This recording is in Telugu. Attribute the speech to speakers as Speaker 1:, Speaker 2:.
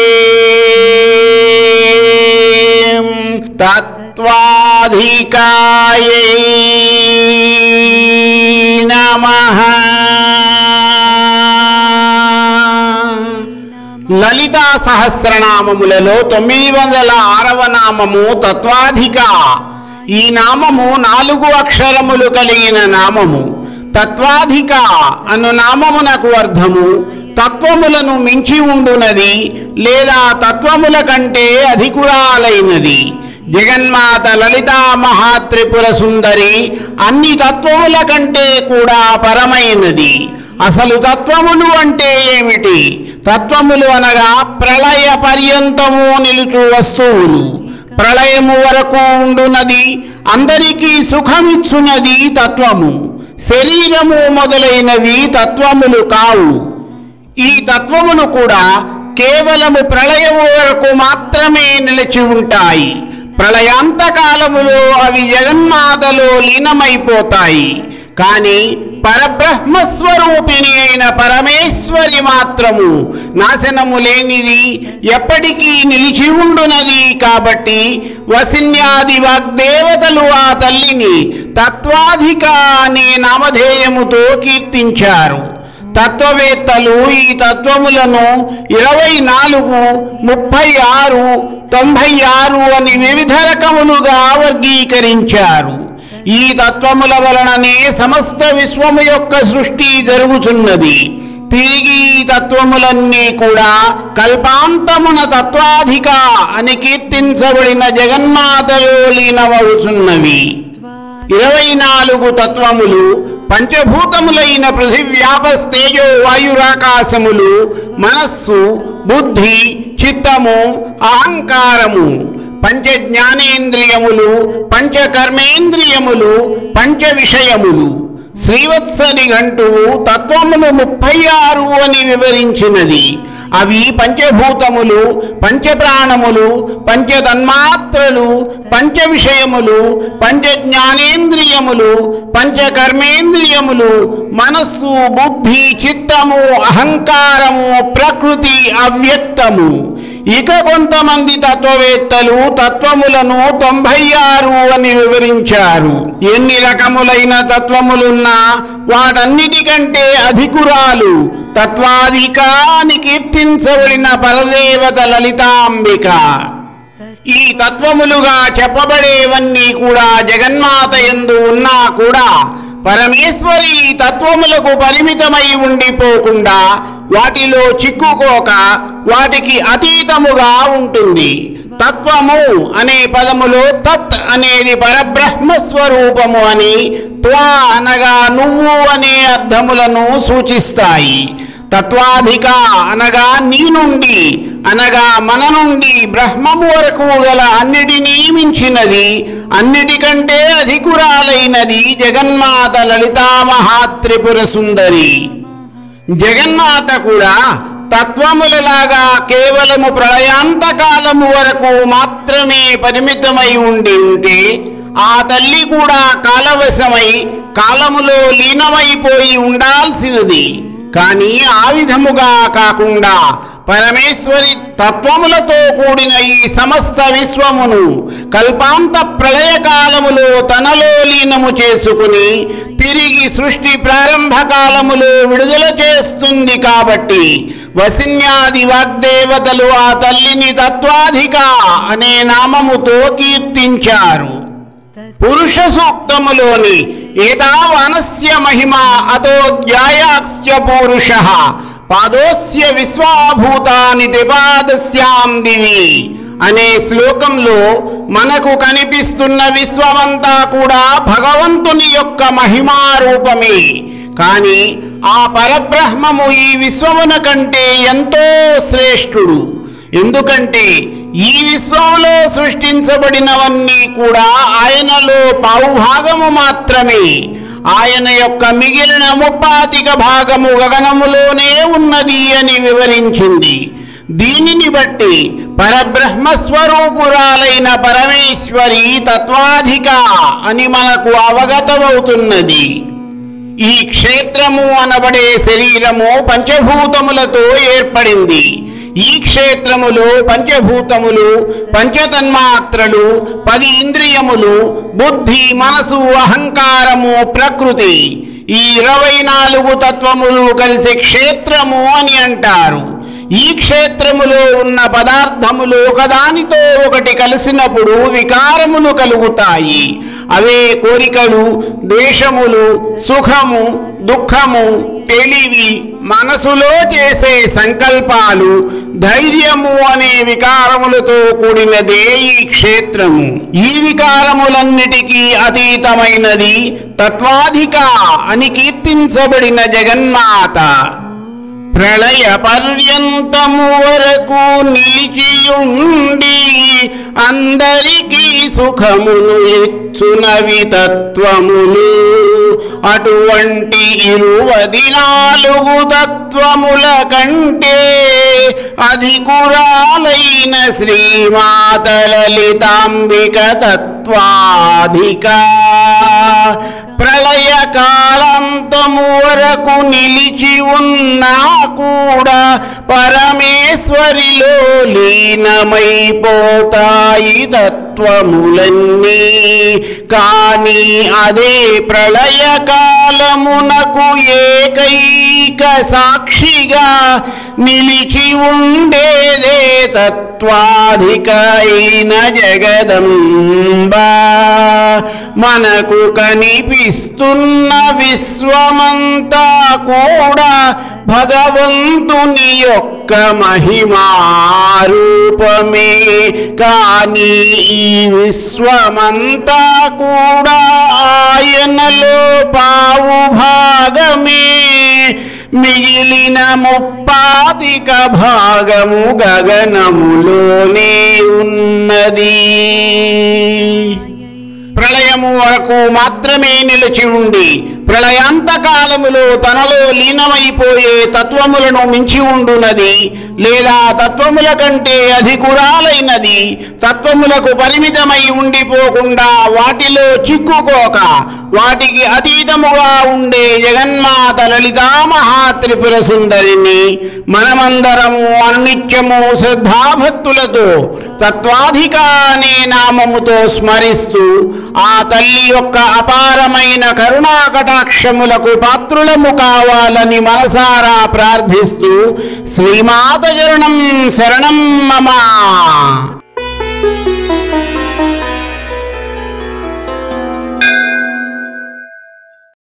Speaker 1: తత్వాధికాయై నమః లలితా సహస్రనామములలో తొమ్మిది వందల ఆరవ నామము తత్వాధిక ఈ నామము నాలుగు అక్షరములు కలిగిన నామము తత్వాధిక అను నామమునకు అర్థము తత్వములను మించి ఉండునది లేదా తత్వముల కంటే అధికురాలైనది జగన్మాత లలితా మహాత్రిపుర సుందరి అన్ని తత్వముల కంటే కూడా పరమైనది అసలు తత్వములు అంటే ఏమిటి తత్వములు అనగా ప్రళయ పర్యంతము నిలుచు వస్తువులు ప్రళయము వరకు ఉండునది అందరికీ సుఖమిచ్చునది తత్వము శరీరము మొదలైనవి తత్వములు కావు ఈ తత్వములు కూడా కేవలము ప్రళయము వరకు మాత్రమే నిలిచి ఉంటాయి ప్రళయాంతకాలములో అవి జగన్మాతలో లీనమైపోతాయి కానీ పరబ్రహ్మస్వరూపిణి అయిన పరమేశ్వరి మాత్రము నాశనము లేనిది ఎప్పటికీ నిలిచి ఉండునది కాబట్టి వసిన్యాది వాగ్దేవతలు ఆ తల్లిని తత్వాధిక అనే నామధేయముతో కీర్తించారు తత్వవేత్తలు ఈ తత్వములను ఇరవై నాలుగు ముప్పై ఆరు తొంభై ఆరు అని వివిధ రకములుగా వర్గీకరించారు ఈ తత్వముల వలననే సమస్త విశ్వము యొక్క సృష్టి జరుగుతున్నది తిరిగి ఈ తత్వములన్నీ కూడా కల్పాంతమున తత్వాధిక అని కీర్తించబడిన జగన్మాతలో లీనమవుతున్నవి ఇరవై నాలుగు తత్వములు పంచభూతములైన పృథివ్యాపస్తేజో వాయురాకాశములు మనస్సు బుద్ధి చిత్తము అహంకారము పంచ జ్ఞానేంద్రియములు పంచ కర్మేంద్రియములు పంచ విషయములు శ్రీవత్సని గంటువు తత్వములు ముప్పై ఆరు అని వివరించినది అవి పంచభూతములు పంచప్రాణములు పంచతన్మాత్రలు పంచ విషయములు పంచ జ్ఞానేంద్రియములు పంచ కర్మేంద్రియములు మనస్సు బుద్ధి చిత్తము అహంకారము ప్రకృతి అవ్యక్తము ఇక కొంతమంది తత్వవేత్తలు తత్వములను తొంభై ఆరు అని వివరించారు ఎన్ని రకములైన తత్వములున్నా వాటన్నిటికంటే అధికురాలు తత్వాధికాని కీర్తించబడిన పరదేవత లలితాంబిక ఈ తత్వములుగా చెప్పబడేవన్నీ కూడా జగన్మాత ఎందు ఉన్నా కూడా పరమేశ్వరి ఈ తత్వములకు పరిమితమై ఉండిపోకుండా వాటిలో చిక్కుకోక వాటికి అతీతముగా ఉంటుంది తత్వము అనే పదములో తత్ అనేది పరబ్రహ్మ స్వరూపము అని త్వా అనగా నువ్వు అనే అర్థములను సూచిస్తాయి తత్వాధిక అనగా నీ నుండి అనగా మన నుండి బ్రహ్మము వరకు గల అన్నిటినీ మించినది అన్నిటికంటే అధికురాలైనది జగన్మాత లలితా మహాత్రిపుర సుందరి జగన్మాత కూడా తత్వములలాగా కేవలము ప్రళయాంతకాలము వరకు మాత్రమే పరిమితమై ఉండి ఉంటే ఆ తల్లి కూడా కాలవశమై కాలములో లీనమైపోయి ఉండాల్సినది కానీ ఆ విధముగా కాకుండా పరమేశ్వరి తత్వములతో కూడిన ఈ సమస్త విశ్వమును కల్పాంత ప్రళయకాలములో తనలో లీనము చేసుకుని తిరిగి సృష్టి ప్రారంభ కాలములో విడుదల చేస్తుంది కాబట్టి వసిన్యాది వాగ్దేవతలు ఆ తల్లిని తత్వాధిక అనే నామముతో కీర్తించారు పురుష సూక్తములోని ఏతావానస్య మహిమ అతో ధ్యాయాక్స్య పూరుష పాదోస్య విశ్వాభూతాని త్రిపాదస్యాం దివి అనే శ్లోకంలో మనకు కనిపిస్తున్న విశ్వమంతా కూడా భగవంతుని యొక్క మహిమారూపమే కానీ ఆ పరబ్రహ్మము ఈ విశ్వమున కంటే ఎంతో శ్రేష్ఠుడు ఎందుకంటే ఈ విశ్వంలో సృష్టించబడినవన్నీ కూడా ఆయనలో పావుభాగము మాత్రమే ఆయన యొక్క మిగిలిన ముప్పాతిక భాగము గగనములోనే ఉన్నది అని వివరించింది దీనిని బట్టి పరబ్రహ్మ స్వరూపురాలైన పరమేశ్వరి తత్వాధిక అని మనకు అవగతమవుతున్నది ఈ క్షేత్రము అనబడే శరీరము పంచభూతములతో ఏర్పడింది ఈ క్షేత్రములో పంచభూతములు పంచతన్మాత్రలు పది ఇంద్రియములు బుద్ధి మనసు అహంకారము ప్రకృతి ఈ ఇరవై నాలుగు తత్వములు కలిసి క్షేత్రము అని అంటారు ఈ క్షేత్రములో ఉన్న పదార్థములు ఒకదానితో ఒకటి కలిసినప్పుడు వికారములు కలుగుతాయి అవే కోరికలు ద్వేషములు సుఖము దుఃఖము తెలివి మనసులో చేసే సంకల్పాలు ధైర్యము అనే వికారములతో కూడినదే ఈ క్షేత్రము ఈ వికారములన్నిటికీ అతీతమైనది తత్వాధిక అని కీర్తించబడిన జగన్మాత ప్రళయ పర్యంతము వరకు నిలిచియుండి అందరికీ సుఖమును ఇచ్చునవి తత్వములు అటువంటి ఇరువది నాలుగు తత్వముల కంటే అధికురాలైన శ్రీమాత లలితాంబిక తత్వాధిక ప్రళయ కాలంతము వరకు నిలిచి ఉన్నా కూడా పరమేశ్వరిలో లీనమైపోతాయి తత్వములన్నీ కానీ అదే ప్రళయ కాలమునకు ఏకైక సాక్షిగా నిలిచి ఉండేదే తత్వాధిక అయిన జగదంబా మనకు కనిపిస్తున్న విశ్వమంతా కూడా భగవంతుని యొక్క మహిమారూపమే కానీ ఈ విశ్వమంతా కూడా ఆయనలో పావు భాగమే మిగిలిన ముప్పాతిక భాగము గగనములోనే ఉన్నది ప్రళయము వరకు మాత్రమే నిలిచి ఉండి ప్రళయాంతకాలములో తనలో లీనమైపోయే తత్వములను మించి ఉండునది లేదా తత్వముల కంటే అధికురాలైనది తత్వములకు పరిమితమై ఉండిపోకుండా వాటిలో చిక్కుకోక వాటికి అతీతముగా ఉండే జగన్మాత లలితా మహాత్రిపుర సుందరిని మనమందరము అనిత్యము శ్రద్ధాభక్తులతో తత్వాధిక అనే నామముతో స్మరిస్తూ ఆ తల్లి యొక్క అపారమైన కరుణా కటాక్షములకు పాత్రులము కావాలని మనసారా ప్రార్థిస్తూ శ్రీమాత చరణం శరణం మమ